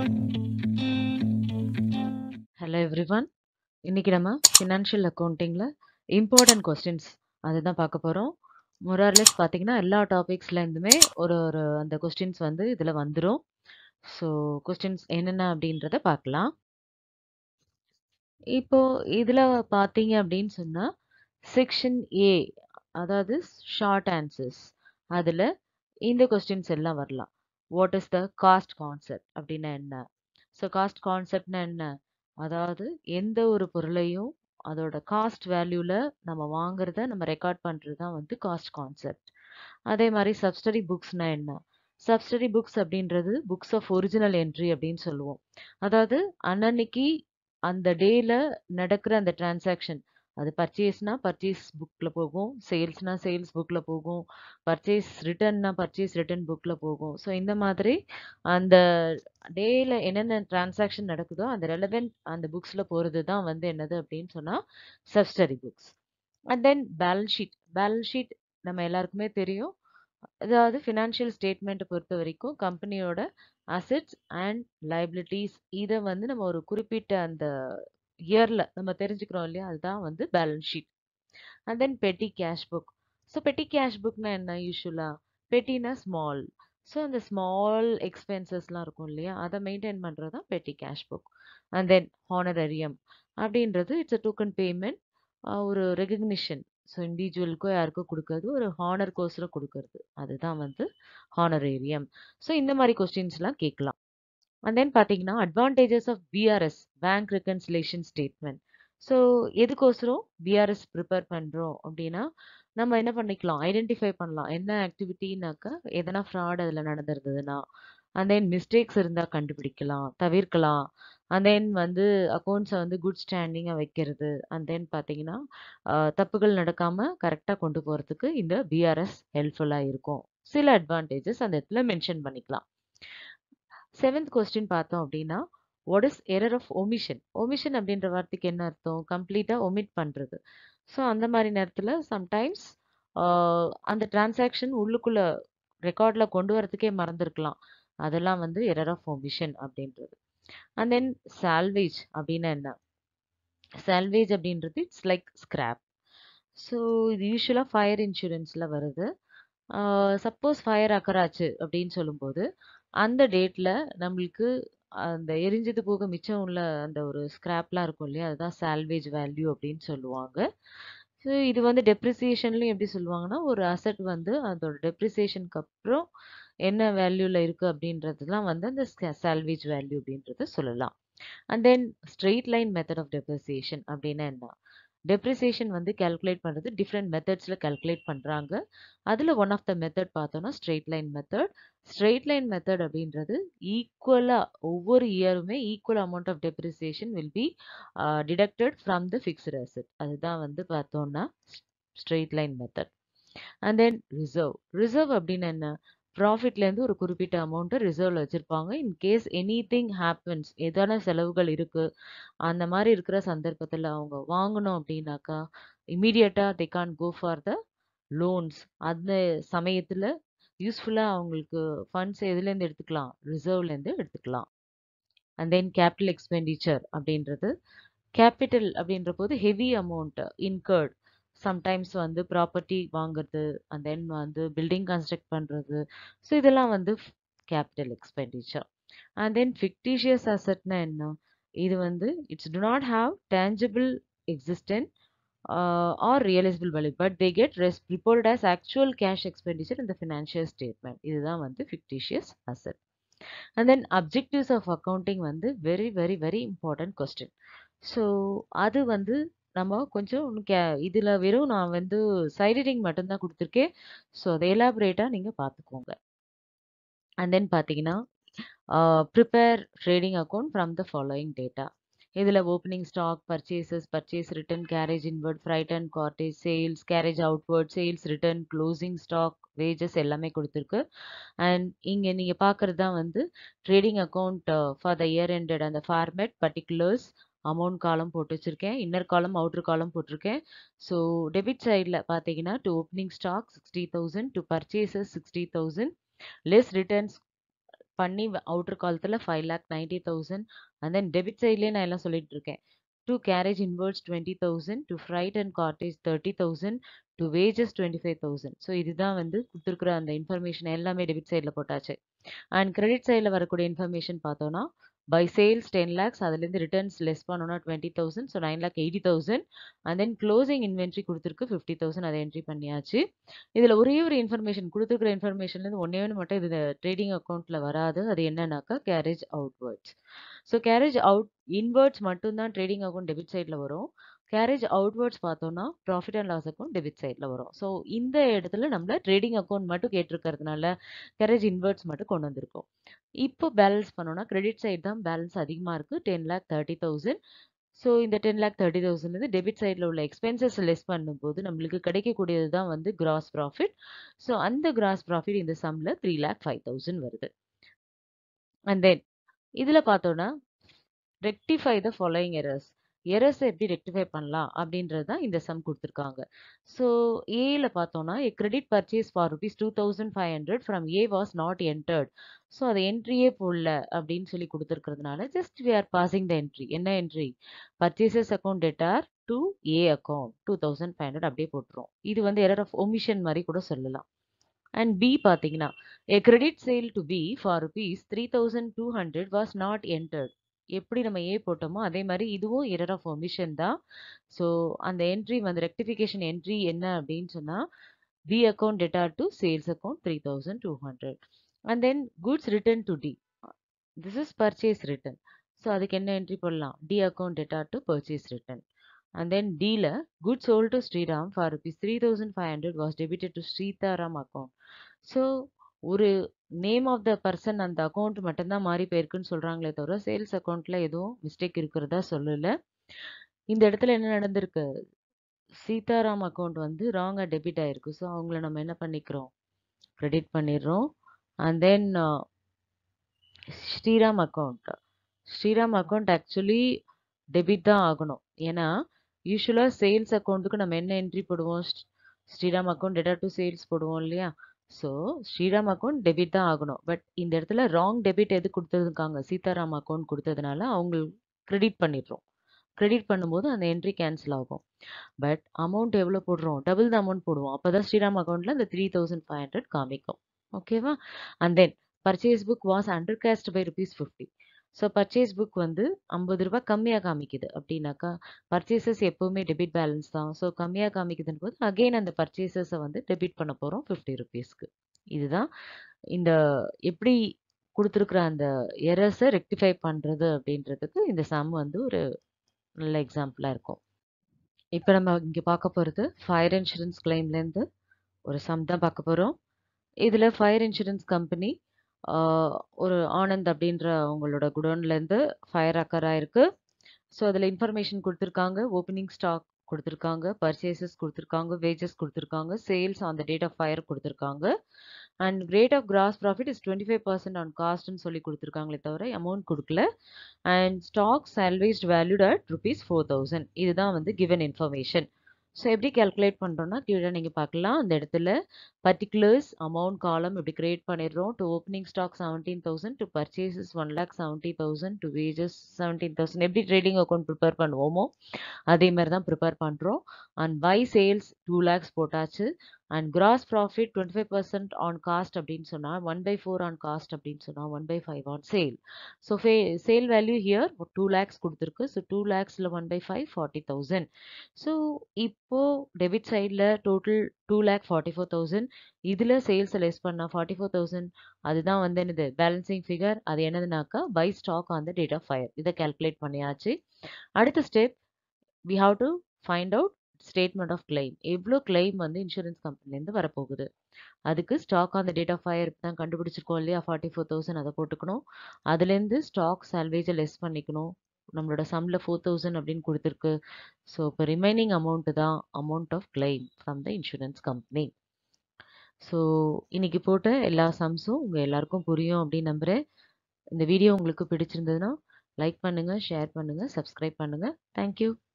hello everyone இன்னைக்கு நம்ம financial அக்கௌண்டிங்கில் important questions அதுதான் பார்க்க போகிறோம் மொரார்லெஸ் பார்த்தீங்கன்னா எல்லா டாபிக்ஸ்லேருந்துமே ஒரு ஒரு அந்த கொஸ்டின்ஸ் வந்து இதில் வந்துடும் ஸோ கொஸ்டின்ஸ் என்னென்ன அப்படின்றத பார்க்கலாம் இப்போ இதில் பார்த்தீங்க அப்படின்னு சொன்னால் செக்ஷன் ஏ அதாவது ஷார்ட் ஆன்சர்ஸ் அதில் இந்த கொஸ்டின்ஸ் எல்லாம் வரலாம் what is the cost concept அப்படின்னா என்ன ஸோ காஸ்ட் கான்செப்ட்னா என்ன அதாவது எந்த ஒரு பொருளையும் அதோட காஸ்ட் வேல்யூவில் நம்ம வாங்குறத நம்ம ரெக்கார்ட் பண்ணுறது தான் வந்து காஸ்ட் கான்செப்ட் அதே மாதிரி சப்ஸ்டடி புக்ஸ்னா என்ன சப்ஸ்டடி புக்ஸ் அப்படின்றது புக்ஸ் ஆஃப் ஒரிஜினல் என்ட்ரி அப்படின்னு சொல்லுவோம் அதாவது அன்னன்னைக்கு அந்த டேல நடக்கிற அந்த டிரான்சாக்ஷன் அது பர்ச்சேஸ்னா பர்ச்சேஸ் புக்கில் போகும் சேல்ஸ்னா சேல்ஸ் புக்கில் போகும் பர்ச்சேஸ் ரிட்டர்ன்னா பர்ச்சேஸ் ரிட்டர்ன் புக்கில் போகும் ஸோ இந்த மாதிரி அந்த டேயில் என்னென்ன டிரான்சாக்ஷன் நடக்குதோ அந்த ரெலவெண்ட் அந்த புக்ஸில் போகிறது தான் வந்து என்னது அப்படின்னு சொன்னால் subsidiary books and then balance sheet balance sheet நம்ம எல்லாருக்குமே தெரியும் அதாவது ஃபினான்ஷியல் ஸ்டேட்மெண்ட்டை பொறுத்த வரைக்கும் கம்பெனியோட அசெட்ஸ் அண்ட் லைபிலிட்டிஸ் இதை வந்து நம்ம ஒரு குறிப்பிட்ட அந்த இயரில் நம்ம தெரிஞ்சுக்கிறோம் இல்லையா அதுதான் வந்து balance sheet and then petty cash book so petty cash புக்னா என்ன யூஸ்வலாக பெட்டினா ஸ்மால் ஸோ அந்த ஸ்மால் எக்ஸ்பென்சஸ்லாம் இருக்கும் இல்லையா அதை மெயின்டைன் பண்ணுறது தான் petty cash book and then honorarium அப்படின்றது இட்ஸ் அ டோக்கன் பேமெண்ட் ஒரு ரெகக்னிஷன் ஸோ இண்டிவிஜுவலுக்கோ யாருக்கோ கொடுக்கறது ஒரு ஹானர் கோர்ஸில் கொடுக்கறது அதுதான் வந்து ஹானரேரியம் ஸோ இந்த மாதிரி கொஸ்டின்ஸ்லாம் கேட்கலாம் அண்ட் தென் பார்த்தீங்கன்னா advantages of BRS bank reconciliation statement so எதுக்கோசரம் பிஆர்எஸ் ப்ரிப்பேர் பண்ணுறோம் அப்படின்னா நம்ம என்ன பண்ணிக்கலாம் ஐடென்டிஃபை பண்ணலாம் என்ன ஆக்டிவிட்டினாக்கா எதனா ஃப்ராட் அதில் நடந்திருந்ததுன்னா அண்ட் தென் மிஸ்டேக்ஸ் இருந்தால் கண்டுபிடிக்கலாம் தவிர்க்கலாம் அண்ட் தென் வந்து அக்கௌண்ட்ஸை வந்து குட் ஸ்டாண்டிங்காக வைக்கிறது அண்ட் தென் பார்த்தீங்கன்னா தப்புகள் நடக்காமல் கரெக்டாக கொண்டு போகிறதுக்கு இந்த பிஆர்எஸ் ஹெல்ப்ஃபுல்லாக இருக்கும் சில அட்வான்டேஜஸ் அந்த இடத்துல மென்ஷன் பண்ணிக்கலாம் செவன்த் கொஸ்டின் பார்த்தோம் அப்படின்னா what is error of omission omission அப்படின்ற வார்த்தைக்கு என்ன அர்த்தம் கம்ப்ளீட்டாக ஒமிட் பண்ணுறது ஸோ அந்த மாதிரி நேரத்தில் சம்டைம்ஸ் அந்த டிரான்சாக்ஷன் உள்ளுக்குள்ளே ரெக்கார்டில் கொண்டு வரதுக்கே மறந்துருக்கலாம் அதெல்லாம் வந்து எரர் ஆஃப் ஒமிஷன் அப்படின்றது அண்ட் தென் சால்வேஜ் அப்படின்னா என்ன சால்வேஜ் அப்படின்றது இட்ஸ் லைக் ஸ்கிராப் ஸோ இது யூஸ்வலாக ஃபயர் இன்சூரன்ஸில் வருது சப்போஸ் ஃபயர் அக்கராச்சு அப்படின்னு சொல்லும்போது அந்த டேட்டில் நம்மளுக்கு அந்த எரிஞ்சது போக மிச்சம் உள்ள அந்த ஒரு ஸ்கிராப்லாம் இருக்கும் இல்லையா அதுதான் சால்வேஜ் வேல்யூ அப்படின்னு சொல்லுவாங்க ஸோ இது வந்து டெப்ரிசியேஷன்லையும் எப்படி சொல்லுவாங்கன்னா ஒரு அசட் வந்து அதோட டெப்ரிசியேஷனுக்கு அப்புறம் என்ன வேல்யூவில் இருக்குது அப்படின்றதுலாம் வந்து அந்த சால்வேஜ் வேல்யூ அப்படின்றத சொல்லலாம் and then straight line method of depreciation அப்படின்னா என்ன டெப்ரிசியேஷன் வந்து கேல்குலேட் பண்ணுறது டிஃப்ரெண்ட் மெத்தட்ஸில் கேல்குலேட் பண்ணுறாங்க அதில் ஒன் ஆஃப் த மெத்தட் பார்த்தோன்னா straight line method straight line method அப்படின்றது ஈக்குவலாக ஒவ்வொரு இயருமே equal amount of depreciation will be deducted from the fixed asset அதுதான் வந்து பார்த்தோன்னா straight line method and then reserve reserve அப்படின்னு என்ன ப்ராஃபிட்லேருந்து ஒரு குறிப்பிட்ட அமௌண்ட்டை ரிசர்வில் வச்சுருப்பாங்க in case anything happens எதான செலவுகள் இருக்குது அந்த மாதிரி இருக்கிற சந்தர்ப்பத்தில் அவங்க வாங்கணும் அப்படின்னாக்கா இமீடியட்டாக they can go for the loans அந்த சமயத்தில் யூஸ்ஃபுல்லாக அவங்களுக்கு ஃபண்ட்ஸ் எதுலேருந்து எடுத்துக்கலாம் ரிசர்வ்லேருந்து எடுத்துக்கலாம் அண்ட் தென் கேபிட்டல் எக்ஸ்பெண்டிச்சர் அப்படின்றது கேபிட்டல் அப்படின்ற போது ஹெவி அமௌண்ட் இன்கர்ட் சம்டைம்ஸ் வந்து ப்ராப்பர்ட்டி வாங்குறது அண்ட் தென் வந்து பில்டிங் கன்ஸ்ட்ரக்ட் பண்ணுறது ஸோ இதெல்லாம் வந்து capital expenditure and then fictitious அசட்னா என்ன இது வந்து it's to not have tangible existent or realisable value but they get ரெஸ் report as actual cash expenditure இந்த ஃபினான்ஷியல் ஸ்டேட்மெண்ட் இதுதான் வந்து fictitious asset and then objectives of accounting வந்து very very very important question so அது வந்து நம்ம கொஞ்சம் K இதில் வெறும் நான் வந்து சைடிங் மட்டும்தான் கொடுத்துருக்கேன் ஸோ அதை எலாபரேட்டாக நீங்கள் பார்த்துக்கோங்க அண்ட் தென் பார்த்தீங்கன்னா prepare trading account from the following data இதில் opening stock purchases purchase return carriage inward freight and cartage sales carriage outward sales return closing stock wages எல்லாமே கொடுத்துருக்கு அண்ட் இங்கே நீங்கள் பார்க்குறது தான் வந்து trading account for the year ended அந்த format particulars amount column போட்டு வச்சுருக்கேன் இன்னர் காலம் அவுட்டர் காலம் போட்டிருக்கேன் ஸோ டெபிட் சைடில் பார்த்தீங்கன்னா to opening stock sixty thousand to purchases sixty thousand less returns பண்ணி அவுட்டர் காலத்தில் five lakh ninety thousand and then debit சைட்லேயே நான் எல்லாம் சொல்லிட்டு இருக்கேன் to carriage inwards twenty thousand to freight and cartage thirty thousand to wages twenty five thousand so இதுதான் வந்து கொடுத்துருக்குற அந்த இன்ஃபர்மேஷன் எல்லாமே டெபிட் சைடில் போட்டாச்சு அண்ட் கிரெடிட் சைடில் வரக்கூடிய இன்ஃபர்மேஷன் பார்த்தோன்னா பை சேல்ஸ் டென் லேக்ஸ் அதுலேருந்து ரிட்டர்ன்ஸ் லெஸ் பண்ணோன்னா twenty thousand so nine lakh eighty thousand and then closing inventory கொடுத்துருக்கு ஃபிஃப்டி தௌசண்ட் அதை என்ட்ரி பண்ணியாச்சு இதில் ஒரே ஒரு இன்ஃபர்மேஷன் கொடுத்துருக்குற இன்ஃபர்மேஷன்லேருந்து ஒன்றே ஒன்று மட்டும் இது ட்ரேடிங் அக்கௌண்ட்டில் வராது அது என்னன்னாக்கா carriage outwards so carriage out inwards மட்டும்தான் ட்ரேடிங் அக்கௌண்ட் டெபிட் சைடில் வரும் கேரேஜ் அவுட்வர்ட்ஸ் பார்த்தோம்னா profit and loss account debit சைடில் வரும் ஸோ இந்த இடத்துல நம்மள ட்ரேடிங் அக்கௌண்ட் மட்டும் கேட்டிருக்கிறதுனால கேரேஜ் இன்வெர்ட்ஸ் மட்டும் கொண்டு வந்திருக்கோம் இப்போ பேலன்ஸ் பண்ணோம்னா கிரெடிட் சைடு தான் பேலன்ஸ் அதிகமாக இருக்குது ten lakh thirty thousand so இந்த டென் லேக் தேர்ட்டி தௌசண்ட் வந்து டெபிட் சைடில் உள்ள எக்ஸ்பென்சஸ் லெஸ் பண்ணும்போது நம்மளுக்கு கிடைக்கக்கூடியது தான் வந்து கிராஸ் ப்ராஃபிட் ஸோ அந்த கிராஸ் ப்ராஃபிட் இந்த சம்மில் த்ரீ லேக் ஃபைவ் தௌசண்ட் வருது அண்ட் தென் இதில் பார்த்தோன்னா ரெக்டிஃபை த ஃபாலோயிங் எரர்ஸ் எரர்ஸை எப்படி ரெக்டிஃபை பண்ணலாம் அப்படின்றது தான் இந்த சம் கொடுத்துருக்காங்க ஸோ ஏல பார்த்தோன்னா a credit purchase for rupees two thousand five hundred from A was not entered so அதை என்ட்ரியே போடல அப்படின்னு சொல்லி கொடுத்துருக்கிறதுனால just we are passing the entry என்ன entry purchases account debtor to A account two thousand five hundred அப்படியே போட்டுரும் இது வந்து எரர் ஆஃப் ஒமிஷன் மாதிரி கூட சொல்லலாம் அண்ட் பி பார்த்தீங்கன்னா a credit sale to B for rupees three thousand two hundred was not entered எப்படி நம்ம ஏ போட்டோமோ அதே மாதிரி இதுவும் எரர் ஆஃப் ஒமிஷன் தான் ஸோ அந்த என்ட்ரி வந்து ரெக்டிஃபிகேஷன் என்ட்ரி என்ன அப்படின்னு சொன்னால் B account debtor to sales account three thousand two hundred and then goods return to D this is purchase return so அதுக்கு என்ன என்ட்ரி போடலாம் D account debtor to purchase return and then டியில் good sold to Shriram for rupees three thousand five hundred was debited to Sridharam account so ஒரு name of the person அந்த account மட்டும்தான் மாறி போயிருக்குன்னு சொல்கிறாங்களே தவிர சேல்ஸ் அக்கௌண்ட்டில் எதுவும் மிஸ்டேக் இருக்கிறதா சொல்லலை இந்த இடத்துல என்ன நடந்திருக்கு சீதாராம் அக்கௌண்ட் வந்து ராங்காக டெபிட் ஆயிருக்கு ஸோ அவங்கள நம்ம என்ன பண்ணிக்கிறோம் க்ரெடிட் பண்ணிடுறோம் and then Shriram account Shriram account actually debit தான் ஆகணும் ஏன்னா யூஸ்வலாக சேல்ஸ் அக்கௌண்ட்டுக்கு நம்ம என்ன என்ட்ரி போடுவோம் Shriram account debtor to sales போடுவோம் இல்லையா ஸோ ஸ்ரீராம் அக்கௌண்ட் டெபிட் தான் ஆகணும் பட் இந்த இடத்துல ராங் டெபிட் எது கொடுத்துருக்காங்க சீதாராம் அக்கௌண்ட் கொடுத்ததுனால அவங்க கிரெடிட் பண்ணிடுறோம் கிரெடிட் பண்ணும்போது அந்த என்ட்ரி கேன்சல் ஆகும் பட் அமௌண்ட் எவ்வளோ போடுறோம் டபுள் த அமௌண்ட் போடுவோம் அப்போ தான் ஸ்ரீராம் அக்கௌண்ட்டில் அந்த த்ரீ தௌசண்ட் ஃபைவ் ஹண்ட்ரட் காமிக்கும் ஓகேவா and then purchase book was under cast by rupees fifty so purchase book வந்து ஐம்பது ரூபா கம்மியாக காமிக்குது அப்படின்னாக்கா பர்ச்சேசஸ் எப்போவுமே டெபிட் பேலன்ஸ் தான் ஸோ கம்மியாக காமிக்குதுன்னு போது அகெயின் அந்த பர்ச்சேசஸை வந்து டெபிட் பண்ண போகிறோம் ஃபிஃப்டி ருபீஸ்க்கு இதுதான் இந்த எப்படி கொடுத்துருக்குற அந்த எரர்ஸை ரெக்டிஃபை பண்ணுறது அப்படின்றதுக்கு இந்த சம் வந்து ஒரு நல்ல எக்ஸாம்பிளாக இருக்கும் இப்போ நம்ம இங்கே பார்க்க போகிறது ஃபயர் இன்சூரன்ஸ் கிளைம்லேருந்து ஒரு சம் தான் பார்க்க போகிறோம் இதில் ஃபயர் இன்சூரன்ஸ் கம்பெனி ஒரு ஆனந்த் அப்படின்ற அவங்களோட குடோன்லேருந்து ஃபயர் அக்கர் ஆயிருக்கு ஸோ அதில் இன்ஃபர்மேஷன் கொடுத்துருக்காங்க ஓப்பனிங் ஸ்டாக் கொடுத்துருக்காங்க பர்ச்சேசஸ் கொடுத்துருக்காங்க வேஜஸ் கொடுத்துருக்காங்க sales on the date of fire கொடுத்துருக்காங்க and rate of gross profit is twenty five percent on காஸ்ட்னு சொல்லி கொடுத்துருக்காங்களே தவிர அமௌண்ட் கொடுக்கல and stock salvaged valued at rupees four thousand இதுதான் வந்து கிவன் இன்ஃபர்மேஷன் ஸோ எப்படி கேல்குலேட் பண்ணுறோன்னா கீழே நீங்கள் பார்க்கலாம் அந்த இடத்துல பர்டிகுலர்ஸ் அமௌண்ட் காலம் இப்படி கிரியேட் பண்ணிடுறோம் to opening stock seventeen thousand to purchases one lakh seventy thousand to wages seventeen thousand எப்படி ட்ரேடிங் அக்கௌண்ட் ப்ரிப்பேர் பண்ணுவோமோ அதே மாதிரி தான் ப்ரிப்பேர் பண்ணுறோம் and by sales two lakhs போட்டாச்சு and gross profit twenty five percent on cost அப்படின்னு சொன்னால் one by four on cost அப்படின்னு சொன்னால் one by five on sale so ஃபே sale value here two lakhs கொடுத்துருக்கு ஸோ டூ லேக்ஸில் one by five forty thousand so இப்போது debit சைடில் total two lakh forty four thousand இதில் சேல்ஸை லெஸ் பண்ணால் ஃபார்ட்டி ஃபோர் தௌசண்ட் அதுதான் வந்து என்னது பேலன்சிங் ஃபிகர் அது என்னதுனாக்கா by stock on the date of fire இதை கேல்குலேட் பண்ணியாச்சு அடுத்த step we have to find out statement of claim எவ்வளோ கிளைம் வந்து இன்சூரன்ஸ் கம்பெனிலேருந்து வரப்போகுது அதுக்கு stock on the date of fire தான் கண்டுபிடிச்சிருக்கோம் இல்லையா ஃபார்ட்டி ஃபோர் தௌசண்ட் அதை போட்டுக்கணும் அதுலேருந்து ஸ்டாக் சால்வேஜை லெஸ் பண்ணிக்கணும் நம்மளோட சம்மில் ஃபோர் தௌசண்ட் அப்படின்னு கொடுத்துருக்கு ஸோ இப்போ ரிமைனிங் அமௌண்ட்டு தான் amount of claim from the insurance company so இன்னைக்கு போட்ட எல்லா சம்ஸும் உங்கள் எல்லாருக்கும் புரியும் அப்படின்னு நம்புகிறேன் இந்த வீடியோ உங்களுக்கு பிடிச்சிருந்ததுன்னா லைக் பண்ணுங்கள் ஷேர் பண்ணுங்கள் சப்ஸ்கிரைப் பண்ணுங்கள் தேங்க்யூ